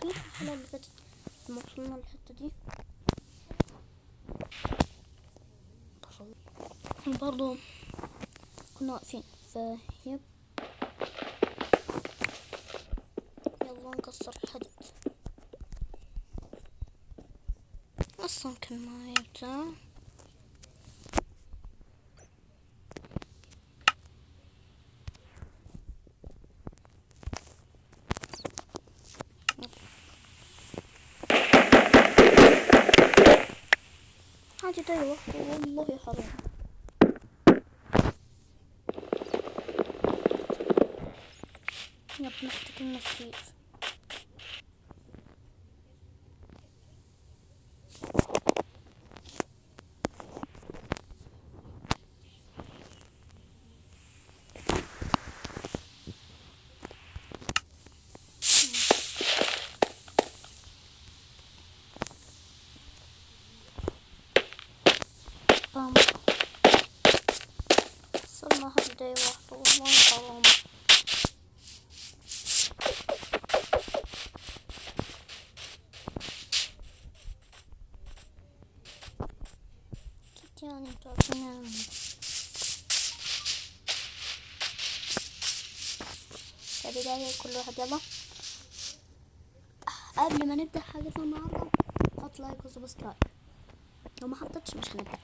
في الحلقة اللي فاتت لما وصلنا الحتة دي برضو كنا واقفين فيب يلا نكسر الحديد اصلا كان معايا بتاع عادي ده لوحده والله حرام يا ابني محتاجين نصير بام وصلنا هالبداية واحدة والله حرام أكيد يعني انتوا عارفين يعني كبداية كل واحد يلا قبل ما نبدأ حاجتنا النهاردة حط لايك وسبسكرايب لو ما حطيتش مش هنبدأ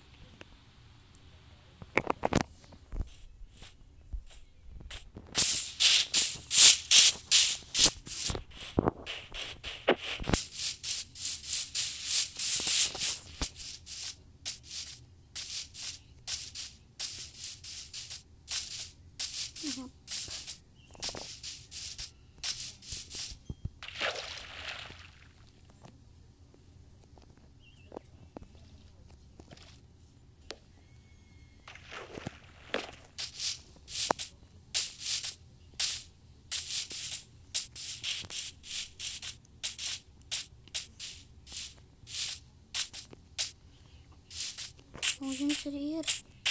يب. عاوزين سرير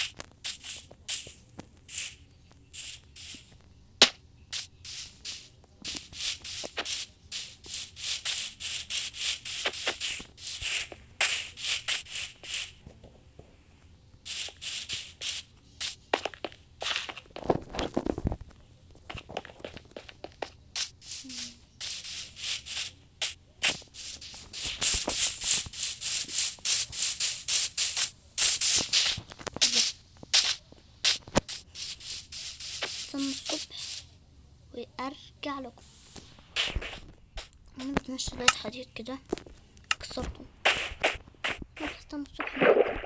استنى الصبح وارجع لكم انا بدنا شوية حديد كده كسرته روح استنى الصبح معاكم.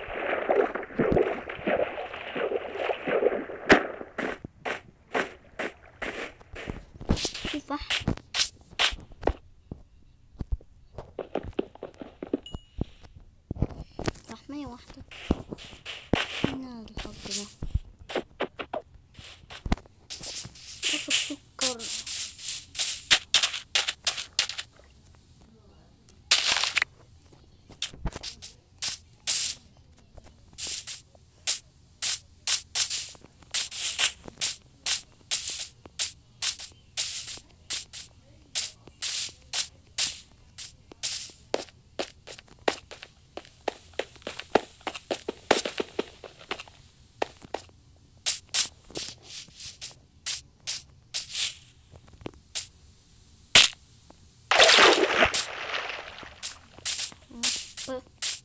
تفاح رحمية واحدة من الحب ده شوف السكر ب-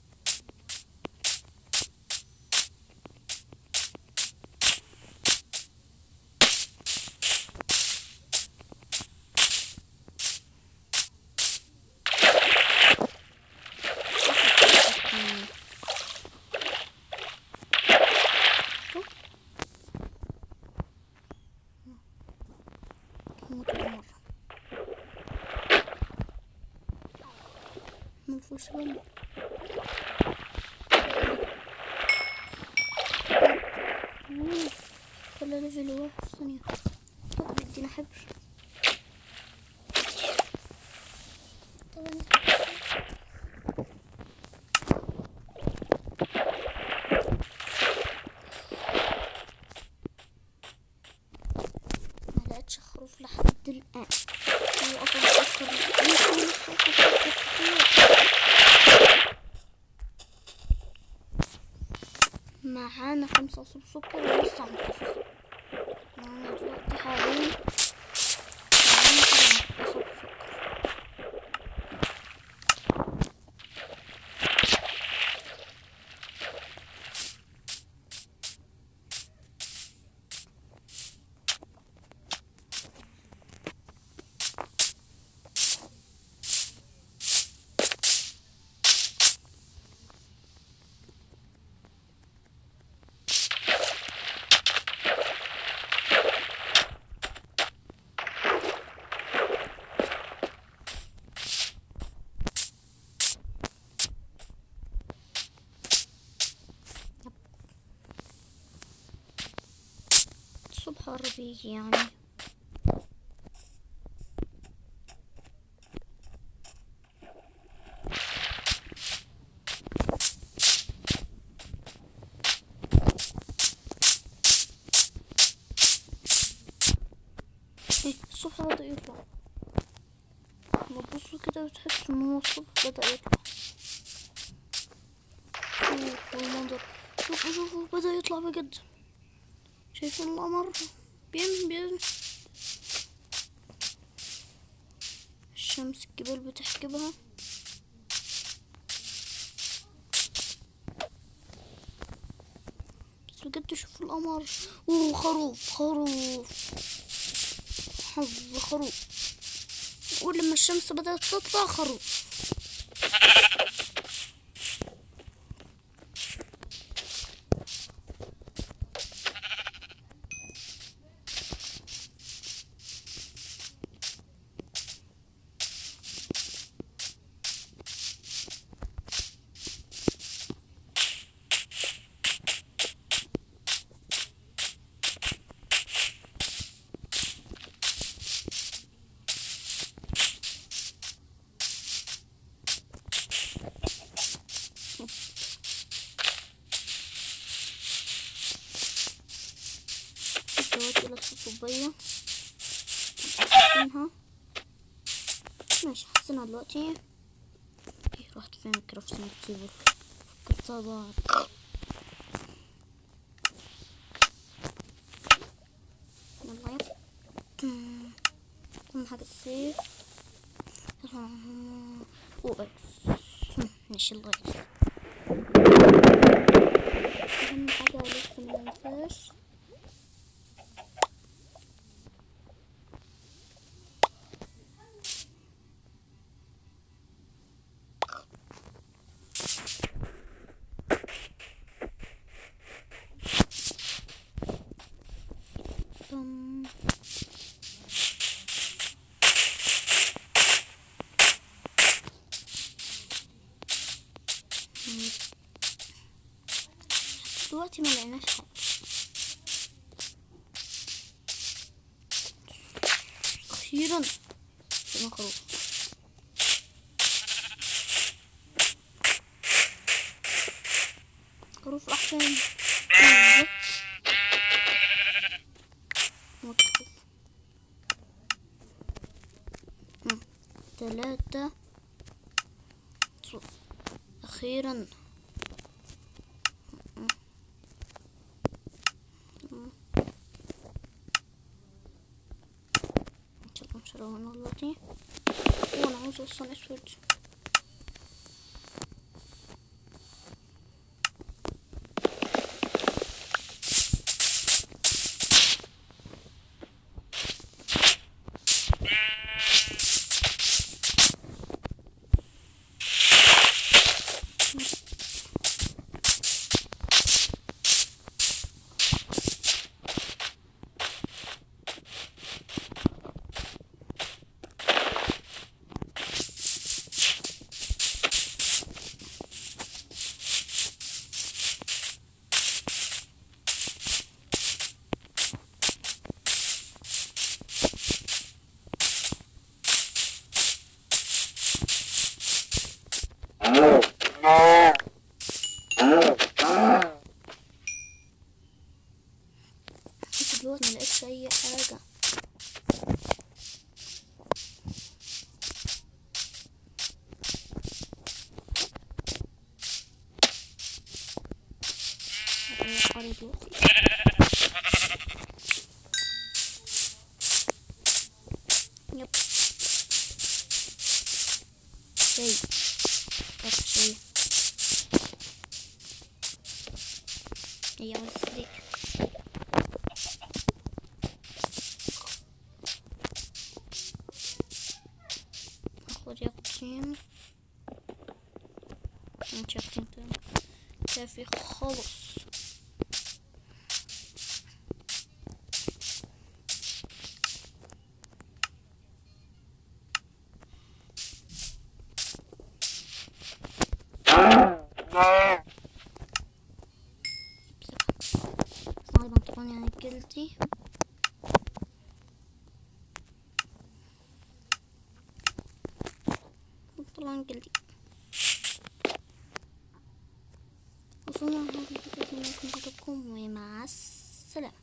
موت مرة مفوش ولا أوه، خلى ليفل واحد ثانية طب ادينا حبر طبعا ما لقيتش خروف لحد الآن هو أصلا فكر يمكن خمسة أصب سكر ولسه هنقص يعني دلوقتي حاليا يعني سبعة أصب سكر الصبح قرب يجي يعني ايه الصبح بدأ يطلع لما تبصوا كده بتحس ان هو الصبح بدأ يطلع شوفوا المنظر شوفوا شوفوا بدأ يطلع بجد شايفين القمر بين بين الشمس الجبال بتحجبها بس بجد شوفوا القمر اوه خروف خروف حظ خروف ولما الشمس بدأت تطلع خروف دلوقتي لابسة الطبية حسنها ماشي حسنها دلوقتي ايه رحت فين الكرافتنج تيبل فكرتها ضاعت يلا يب مم. كل حاجة سيف وبس ماشي الله يسر أهم حاجة لسه مننساش Dum. مم. دلوقتي ما لقيناش حاجة أخيرا لقينا خروف خروف راح فين؟ أيوة. مكتوب مم. تلاتة صو- أخيرا مم. مم. إن شاء الله مش هروح دلوقتي وأنا عاوزة أصلا أسود عليه دلوقتي يب شيء بس شيء يلا سريع اخذ يقطين انت يقطين تاني كافي خلص صار بنطلون يعني جلدي بنطلون جلدي وصلنا لهذا الفيديو ومع السلامة